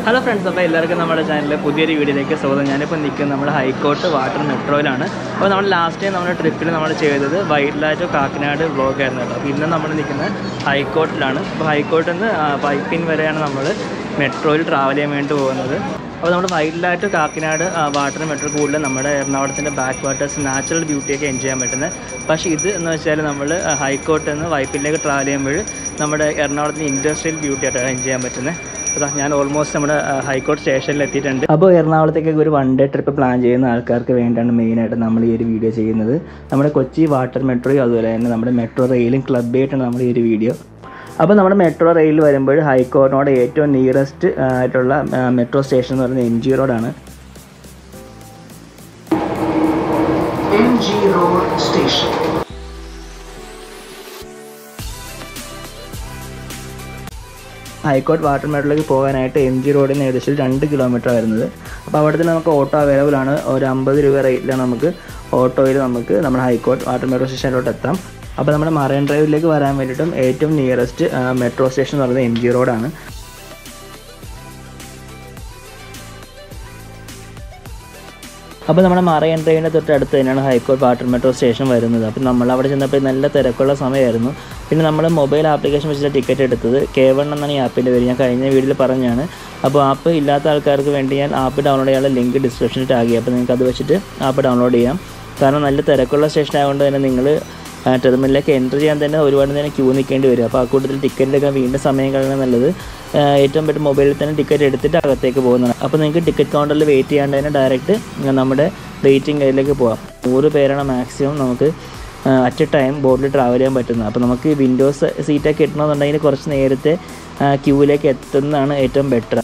Hello friends അപ്പോൾ എല്ലാവർക്കും നമ്മുടെ ചാനലിലെ പുതിയൊരു വീഡിയോയിലേക്ക് സ്വാഗതം ഞാനിപ്പോൾ നിൽക്കുന്നത് നമ്മുടെ ഹൈക്കോട്ട് വാട്ടർ മെട്രോയിലാണ് അപ്പോൾ നമ്മൾ ലാസ്റ്റ് ടൈം നമ്മുടെ ട്രിപ്പിൽ നമ്മൾ ചെയ്തത് വൈൽഡ് ടു കാക്കനാട് വ്ളോഗ് ആയിരുന്നു കേട്ടോ അപ്പോൾ ഇന്ന് നമ്മൾ നിൽക്കുന്നത് ഹൈക്കോട്ടിലാണ് അപ്പോൾ ഹൈക്കോട്ടിൽ നിന്ന് പൈപ്പിൻ വരെയാണ് നമ്മൾ മെട്രോയിൽ ട്രാവൽ ചെയ്യാൻ വേണ്ടി പോകുന്നത് അപ്പോൾ നമ്മൾ വൈൽഡ് ടു കാക്കനാട് വാട്ടർ മെട്രോ കൂടുതൽ നമ്മുടെ എറണാകുളത്തിൻ്റെ ബാക്ക് വാട്ടേഴ്സ് നാച്ചുറൽ ബ്യൂട്ടിയൊക്കെ എൻജോയ് ചെയ്യാൻ പറ്റുന്നത് പക്ഷേ ഇത് എന്ന് വെച്ചാൽ നമ്മൾ ഹൈക്കോട്ടിൽ നിന്ന് വൈപ്പിലേക്ക് ട്രാവൽ ചെയ്യുമ്പോൾ നമ്മുടെ എറണാകുളത്തിൻ്റെ ഇൻഡസ്ട്രിയൽ ബ്യൂട്ടി ആയിട്ട് എൻജോയ് ചെയ്യാൻ പറ്റുന്നത് അതാ ഞാൻ ഓൾമോസ്റ്റ് നമ്മുടെ ഹൈക്കോർട്ട് സ്റ്റേഷനിൽ എത്തിയിട്ടുണ്ട് അപ്പോൾ എറണാകുളത്തേക്ക് ഒരു വൺ ഡേ ട്രിപ്പ് പ്ലാൻ ചെയ്യുന്ന ആൾക്കാർക്ക് വേണ്ടിയാണ് മെയിനായിട്ട് നമ്മൾ ഈ ഒരു വീഡിയോ ചെയ്യുന്നത് നമ്മുടെ കൊച്ചി വാട്ടർ മെട്രോയും അതുപോലെ തന്നെ നമ്മുടെ മെട്രോ റെയിലും ക്ലബ്ബായിട്ടാണ് നമ്മുടെ ഈ ഒരു വീഡിയോ അപ്പോൾ നമ്മുടെ മെട്രോ റെയിൽ വരുമ്പോൾ ഹൈക്കോർട്ടിനോട് ഏറ്റവും നിയറസ്റ്റ് ആയിട്ടുള്ള മെട്രോ സ്റ്റേഷൻ എന്ന് പറയുന്നത് എം ജി റോഡാണ് MG Road Station. High court water മെട്രോയിലേക്ക് പോകാനായിട്ട് എം ജി റോഡിന് ഏകദേശം രണ്ട് കിലോമീറ്റർ വരുന്നത് അപ്പോൾ അവിടെ തന്നെ നമുക്ക് ഓട്ടോ അവൈലബിൾ ആണ് ഒരു അമ്പത് രൂപ റേറ്റിലാണ് നമുക്ക് ഓട്ടോയിൽ നമുക്ക് നമ്മുടെ ഹൈക്കോർട്ട് വാട്ടർ മെട്രോ സ്റ്റേഷനിലോട്ട് എത്താം അപ്പോൾ നമ്മുടെ മറൈൻ ഡ്രൈവിലേക്ക് വരാൻ വേണ്ടിയിട്ടും ഏറ്റവും നിയറസ്റ്റ് മെട്രോ സ്റ്റേഷൻ എന്ന് പറയുന്നത് എം ജി റോഡാണ് അപ്പോൾ നമ്മുടെ മറൈൻ ഡ്രൈവിൻ്റെ തൊട്ടടുത്ത് തന്നെയാണ് ഹൈക്കോർട്ട് വാട്ടർ മെട്രോ സ്റ്റേഷൻ വരുന്നത് അപ്പോൾ നമ്മൾ അവിടെ ചെന്നപ്പോൾ നല്ല തിരക്കുള്ള സമയമായിരുന്നു പിന്നെ നമ്മൾ മൊബൈൽ ആപ്ലിക്കേഷൻ വെച്ചിട്ട് ടിക്കറ്റ് എടുത്തത് കെ വൺ എന്നാണ് ഈ ആപ്പിൻ്റെ പേര് ഞാൻ കഴിഞ്ഞ വീഡിയോയിൽ പറഞ്ഞാണ് അപ്പോൾ ആപ്പ് ഇല്ലാത്ത ആൾക്കാർക്ക് വേണ്ടി ഞാൻ ആപ്പ് ഡൗൺലോഡ് ചെയ്യാനുള്ള ലിങ്ക് ഡിസ്ക്രിപ്ഷനിൽ ടാഗ് ചെയ്യാം അപ്പോൾ നിങ്ങൾക്ക് അത് വെച്ചിട്ട് ആപ്പ് ഡൗൺലോഡ് ചെയ്യാം കാരണം നല്ല തിരക്കുള്ള സ്റ്റേഷൻ ആയതുകൊണ്ട് തന്നെ നിങ്ങൾ ടെർമിനലിലേക്ക് എൻ്റർ ചെയ്യാൻ തന്നെ ഒരുപാട് നേരം ക്യൂ നിൽക്കേണ്ടി വരും അപ്പോൾ ആ കൂട്ടത്തിൽ ടിക്കറ്റ് എടുക്കാൻ വീണ്ടും സമയം കളയുന്നത് നല്ലത് ആ, ഏറ്റവും പെട്ടെന്ന് മൊബൈലിൽ തന്നെ ടിക്കറ്റ് എടുത്തിട്ട് അകത്തേക്ക് പോകുന്നതാണ് അപ്പോൾ നിങ്ങൾക്ക് ടിക്കറ്റ് കൗണ്ടറിൽ വെയിറ്റ് ചെയ്യാണ്ട് തന്നെ ഡയറക്റ്റ് നമ്മുടെ വെയിറ്റിംഗ് ഏരിയയിലേക്ക് പോകാം നൂറ് പേരാണ് മാക്സിമം നമുക്ക് അറ്റ് എ ടൈം ബോട്ടിൽ ട്രാവൽ ചെയ്യാൻ പറ്റുന്നത് അപ്പോൾ നമുക്ക് വിൻഡോസ് സീറ്റൊക്കെ കിട്ടണമെന്നുണ്ടെങ്കിൽ കുറച്ച് നേരത്തെ ക്യൂവിലേക്ക് എത്തുന്നതാണ് ഏറ്റവും ബെറ്റർ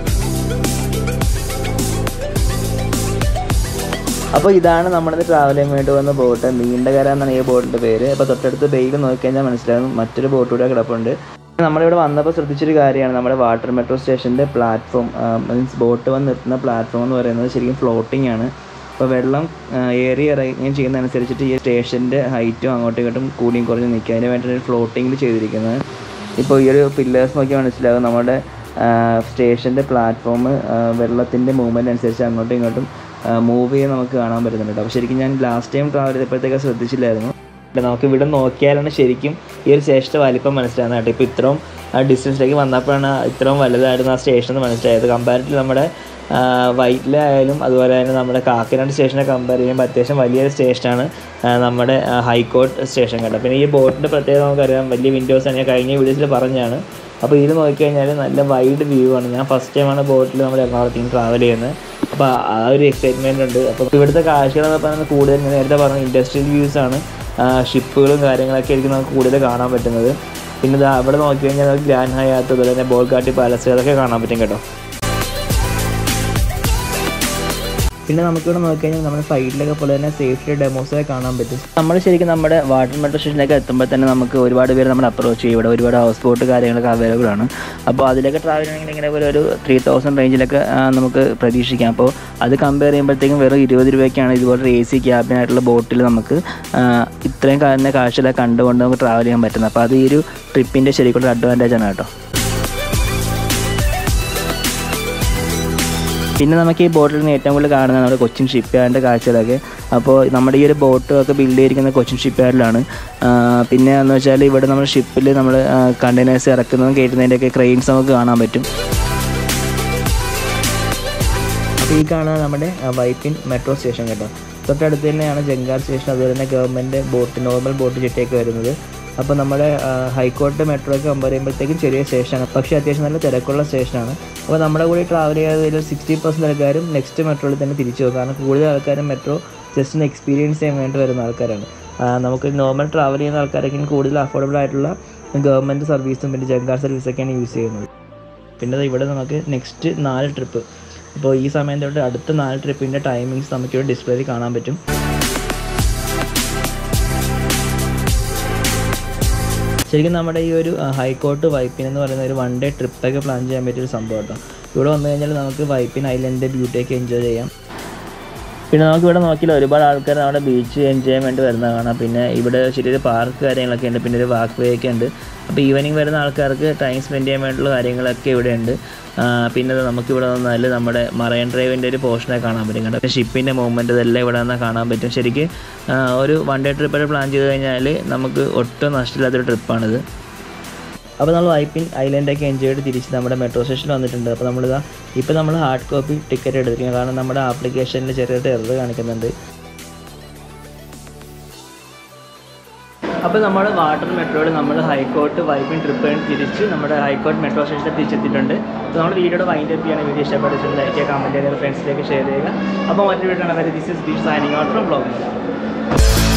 അപ്പോൾ ഇതാണ് നമ്മുടെ ട്രാവൽ ചെയ്യാൻ വേണ്ടി വന്ന ബോട്ട് നീണ്ടകര എന്നാണ് ഈ ബോട്ടിൻ്റെ പേര് അപ്പോൾ തൊട്ടടുത്ത് ബെയിൽ നോക്കിക്കഴിഞ്ഞാൽ മനസ്സിലാകും മറ്റൊരു ബോട്ട് കൂടെ കിടപ്പുണ്ട് നമ്മളിവിടെ വന്നപ്പോൾ ശ്രദ്ധിച്ചൊരു കാര്യമാണ് നമ്മുടെ വാട്ടർ മെട്രോ സ്റ്റേഷൻ്റെ പ്ലാറ്റ്ഫോം മീൻസ് ബോട്ട് വന്ന് നിർത്തുന്ന പ്ലാറ്റ്ഫോം എന്ന് പറയുന്നത് ശരിക്കും ഫ്ലോട്ടിംഗ് ആണ് അപ്പോൾ വെള്ളം ഏറി ഇറങ്ങുകയും ചെയ്യുന്നതനുസരിച്ചിട്ട് ഈ സ്റ്റേഷൻ്റെ ഹൈറ്റും അങ്ങോട്ടും ഇങ്ങോട്ടും കൂടിയും കുറഞ്ഞ് നിൽക്കുക അതിന് വേണ്ടിയിട്ട് ഫ്ലോട്ടിങ്ങിൽ ചെയ്തിരിക്കുന്നത് ഇപ്പോൾ ഈ ഒരു പില്ലേഴ്സ് നോക്കി മനസ്സിലാകും നമ്മുടെ സ്റ്റേഷൻ്റെ പ്ലാറ്റ്ഫോം വെള്ളത്തിൻ്റെ മൂവ്മെൻറ്റ് അനുസരിച്ച് അങ്ങോട്ടും ഇങ്ങോട്ടും മൂവ് ചെയ്യാൻ നമുക്ക് കാണാൻ പറ്റുന്നുണ്ട് അപ്പോൾ ശരിക്കും ഞാൻ ലാസ്റ്റ് ടൈം ട്രാവൽ ചെയ്തപ്പോഴത്തേക്ക് ശ്രദ്ധിച്ചില്ലായിരുന്നു ഇവിടെ നമുക്ക് ഇവിടെ നോക്കിയാലാണ് ശരിക്കും ഈ ഒരു സ്റ്റേഷൻ്റെ വലിപ്പം മനസ്സിലാകുന്നത് കേട്ടോ ഇപ്പോൾ ഇത്രയും ഡിസ്റ്റൻസിലേക്ക് വന്നപ്പോഴാണ് ഇത്രയും വലുതായിരുന്നു ആ സ്റ്റേഷൻ എന്ന് മനസ്സിലായത് കമ്പാരിറ്റീവ് നമ്മുടെ വൈറ്റിലായാലും അതുപോലെ തന്നെ നമ്മുടെ കാക്കനാട് സ്റ്റേഷനെ കമ്പയർ ചെയ്യുമ്പോൾ അത്യാവശ്യം വലിയൊരു സ്റ്റേഷനാണ് നമ്മുടെ ഹൈക്കോർട്ട് സ്റ്റേഷൻ കേട്ടോ പിന്നെ ഈ ബോട്ടിൻ്റെ പ്രത്യേകത നമുക്കറിയാം വലിയ വിൻഡോസ് ആണ് ഞാൻ കഴിഞ്ഞ വീഡിയോസിൽ പറഞ്ഞാണ് അപ്പോൾ ഇത് നോക്കിക്കഴിഞ്ഞാൽ നല്ല വൈഡ് വ്യൂ ആണ് ഞാൻ ഫസ്റ്റ് ടൈമാണ് ബോട്ടിൽ നമ്മുടെ എറണാകുളത്തേക്ക് ട്രാവൽ ചെയ്യുന്നത് അപ്പോൾ ആ ഒരു എക്സൈറ്റ്മെൻ്റ് ഉണ്ട് അപ്പോൾ ഇവിടുത്തെ കാഴ്ചകൾ എന്ന് പറയുന്നത് കൂടുതൽ ഞാൻ നേരത്തെ പറഞ്ഞ ഇൻഡസ്ട്രിയൽ വ്യൂസ് ആണ് ഷിപ്പുകളും കാര്യങ്ങളൊക്കെ ആയിരിക്കും നമുക്ക് കൂടുതൽ കാണാൻ പറ്റുന്നത് പിന്നെ ദാ അവിടെ നോക്കി കഴിഞ്ഞാൽ നമുക്ക് ഗ്രാൻഡ് ഹയാത്ത് അതുപോലെ തന്നെ ബോൾഗാട്ടി പാലസ് അതൊക്കെ കാണാൻ പറ്റും കേട്ടോ പിന്നെ നമുക്കിവിടെ നോക്കിക്കഴിഞ്ഞാൽ നമ്മുടെ സൈഡിലൊക്കെ പോലെ തന്നെ സേഫ്റ്റി ഡെമോസൊക്കെ കാണാൻ പറ്റും നമ്മൾ ശരിക്കും നമ്മുടെ വാട്ടർ മെട്രോ സ്റ്റേഷനിലേക്ക് എത്തുമ്പോൾ തന്നെ നമുക്ക് ഒരുപാട് പേര് നമ്മൾ അപ്രോച്ച് ചെയ്യും ഇവിടെ ഒരുപാട് ഹൗസ് ബോട്ട് കാര്യങ്ങളൊക്കെ അവൈലബിൾ ആണ് അപ്പോൾ അതിലൊക്കെ ട്രാവൽ ചെയ്യണമെങ്കിൽ ഇങ്ങനെ പോലെ ഒരു ത്രീ തൗസൻഡ് റേഞ്ചിലൊക്കെ ആ, നമുക്ക് പ്രതീക്ഷിക്കാം അപ്പോൾ അത് കമ്പയർ ചെയ്യുമ്പോഴത്തേക്കും വെറും ഇരുപത് രൂപയ്ക്കാണ് ഇതുപോലെ എ സി ക്യാബിനായിട്ടുള്ള ബോട്ടിൽ നമുക്ക് ആ, ഇത്രയും കാണുന്ന കാഴ്ചകളൊക്കെ കണ്ടുകൊണ്ട് നമുക്ക് ട്രാവൽ ചെയ്യാൻ പറ്റുന്നത് അപ്പോൾ അത് ഈ ഒരു ട്രിപ്പിൻ്റെ ശരിക്കുള്ള അഡ്വാൻറ്റേജ് ആണ് കേട്ടോ പിന്നെ നമുക്ക് ഈ ബോട്ടിൽ നിന്ന് ഏറ്റവും കൂടുതൽ കാണുന്നത് നമ്മുടെ കൊച്ചിൻ ഷിപ്പ് യാർഡിൻ്റെ കാഴ്ചകളൊക്കെ അപ്പോൾ നമ്മുടെ ഈ ഒരു ബോട്ട് ഒക്കെ ബിൽഡ് ചെയ്തിരിക്കുന്നത് കൊച്ചിൻ ഷിപ്പ് യാർഡിലാണ് പിന്നെ എന്ന് വെച്ചാൽ ഇവിടെ നമ്മൾ ഷിപ്പിൽ നമ്മൾ കണ്ടെയ്നേഴ്സ് ഇറക്കുന്നതും കയറ്റുന്നതിൻ്റെയൊക്കെ ക്രെയിൻസ് നമുക്ക് കാണാൻ പറ്റും അപ്പോൾ ഈ കാണുന്നത് നമ്മുടെ ആ, വൈപ്പിൻ മെട്രോ സ്റ്റേഷൻ കേട്ടോ തൊട്ടടുത്ത് തന്നെയാണ് ജങ്കാർ സ്റ്റേഷൻ അതുപോലെ തന്നെ ഗവൺമെൻറ് ബോട്ട് നോർമൽ ബോട്ട് ചിട്ടയൊക്കെ വരുന്നത് അപ്പോൾ നമ്മുടെ ആ, ഹൈക്കോർട്ട് മെട്രോ ഒക്കെ കമ്പയർ ചെയ്യുമ്പോഴത്തേക്കും ചെറിയ സ്റ്റേഷനാണ് പക്ഷേ അത്യാവശ്യം നല്ല തിരക്കുള്ള സ്റ്റേഷനാണ് അപ്പോൾ നമ്മുടെ കൂടി ട്രാവൽ ചെയ്യാതെ സിക്സ്റ്റി പെർസെൻറ്റ് ആൾക്കാരും നെക്സ്റ്റ് മെട്രോയിൽ തന്നെ തിരിച്ചു പോകും കാരണം കൂടുതൽ ആൾക്കാരും മെട്രോ ജസ്റ്റ് ഒന്ന് എക്സ്പീരിയൻസ് ചെയ്യാൻ വേണ്ടി വരുന്ന ആൾക്കാരാണ് ആ, നമുക്ക് നോർമൽ ട്രാവൽ ചെയ്യുന്ന ആൾക്കാരൊക്കെ കൂടുതൽ അഫോർഡബിൾ ആയിട്ടുള്ള ഗവൺമെൻറ് സർവീസും പിന്നെ ജങ്കാർ സർവീസൊക്കെയാണ് യൂസ് ചെയ്യുന്നത് പിന്നെ ദാ ഇവിടെ നമുക്ക് നെക്സ്റ്റ് നാല് ട്രിപ്പ് അപ്പോൾ ഈ സമയം തൊട്ട് അടുത്ത നാല് ട്രിപ്പിൻ്റെ ടൈമിങ്സ് നമുക്ക് ഇവിടെ ഡിസ്പ്ലേയിൽ കാണാൻ പറ്റും ശരിക്കും നമ്മുടെ ഈ ഒരു ഹൈക്കോർട്ട് വൈപ്പിൻ എന്ന് പറയുന്ന ഒരു വൺ ഡേ ട്രിപ്പൊക്കെ പ്ലാൻ ചെയ്യാൻ പറ്റിയ ഒരു സംഭവം കേട്ടോ ഇവിടെ വന്നു കഴിഞ്ഞാൽ നമുക്ക് വൈപ്പിൻ ഐലൻഡിൻ്റെ ബ്യൂട്ടിയൊക്കെ എൻജോയ് ചെയ്യാം പിന്നെ നമുക്ക് ഇവിടെ നോക്കിയാൽ ഒരുപാട് ആൾക്കാർ നമ്മുടെ ബീച്ച് എൻജോയ് ചെയ്യാൻ വേണ്ടി വരുന്നത് കാണാം പിന്നെ ഇവിടെ ചെറിയൊരു പാർക്ക് കാര്യങ്ങളൊക്കെ ഉണ്ട് പിന്നെ ഒരു വാക്ക് വേ ഒക്കെ ഉണ്ട് അപ്പോൾ ഈവനിങ് വരുന്ന ആൾക്കാർക്ക് ടൈം സ്പെൻഡ് ചെയ്യാൻ വേണ്ടിയുള്ള കാര്യങ്ങളൊക്കെ ഇവിടെ ഉണ്ട് ആ, പിന്നെ ദാ നമുക്കിവിടെ വന്നാൽ നമ്മുടെ മറൈൻ ഡ്രൈവിൻ്റെ ഒരു പോർഷനെ കാണാൻ പറ്റും കേട്ടോ ഷിപ്പിൻ്റെ മൂവ്മെൻറ്റ് ഇതെല്ലാം ഇവിടെ വന്നാൽ കാണാൻ പറ്റും ശരിക്ക് ആ, ഒരു വൺ ഡേ ട്രിപ്പൊക്കെ പ്ലാൻ ചെയ്ത് കഴിഞ്ഞാൽ നമുക്ക് ഒട്ടും നഷ്ടമില്ലാത്തൊരു ട്രിപ്പാണിത് അപ്പോൾ നമ്മൾ വൈപ്പിൻ ഐലൻഡൊക്കെ എൻജോയ് ചെയ്ത് തിരിച്ച് നമ്മുടെ മെട്രോ സ്റ്റേഷനിൽ വന്നിട്ടുണ്ട് അപ്പോൾ നമ്മളിതാ ഇപ്പോൾ നമ്മൾ ഹാർഡ് കോപ്പി ടിക്കറ്റ് എടുത്തിരിക്കുന്നത് കാരണം നമ്മുടെ ആപ്ലിക്കേഷനിൽ ചെറിയൊരു എറർ കാണിക്കുന്നുണ്ട് അപ്പോൾ നമ്മൾ വാട്ടർ മെട്രോയിൽ നമ്മൾ ഹൈക്കോർട്ട് വൈപ്പിൻ ട്രിപ്പ് കഴിഞ്ഞ് തിരിച്ച് നമ്മുടെ ഹൈക്കോർട്ട് മെട്രോ സ്റ്റേഷനിൽ തിരിച്ചെത്തിയിട്ടുണ്ട് അപ്പോൾ നമ്മൾ വീഡിയോയുടെ വൈൻഡ് അപ്പ് ചെയ്യണം വീഡിയോ ഇഷ്ടപ്പെട്ടിട്ട് ലൈക്ക് ചെയ്യുക കമൻറ്റ് ചെയ്യുക ഫ്രണ്ട്സിലേക്ക് ഷെയർ ചെയ്യുക അപ്പോൾ മറ്റൊരു വീഡിയോ ആണ് this is B signing out from blog